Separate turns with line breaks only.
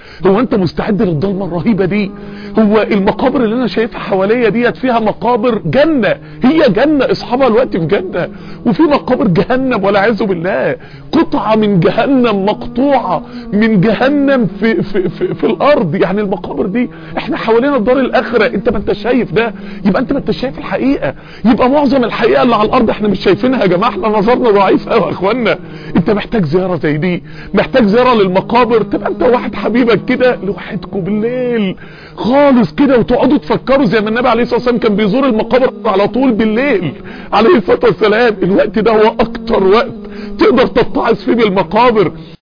هو انت مستعد للضلمه الرهيبه دي هو المقابر اللي انا شايفها حواليا ديت فيها مقابر جنه هي جنه اصحابها الوقت في جنه وفي مقابر جهنم والعياذ بالله قطعه من جهنم مقطوعه من جهنم في في في, في الارض يعني المقابر دي احنا حوالينا الدار الاخره انت ما انت شايف ده يبقى انت ما انت شايف الحقيقه يبقى معظم الحقيقه اللي على الارض احنا مش شايفينها يا جماعه احنا نظرنا ضعيف قوي يا اخوانا انت محتاج زياره زي دي محتاج زياره للمقابر تبقى انت واحد حبيبك كده لوحدكم بالليل خالص كده وتقعدوا تفكروا زي ما النبي عليه الصلاه والسلام كان بيزور المقابر على طول بالليل عليه الصلاه والسلام الوقت ده هو اكتر وقت تقدر تتعظ فيه بالمقابر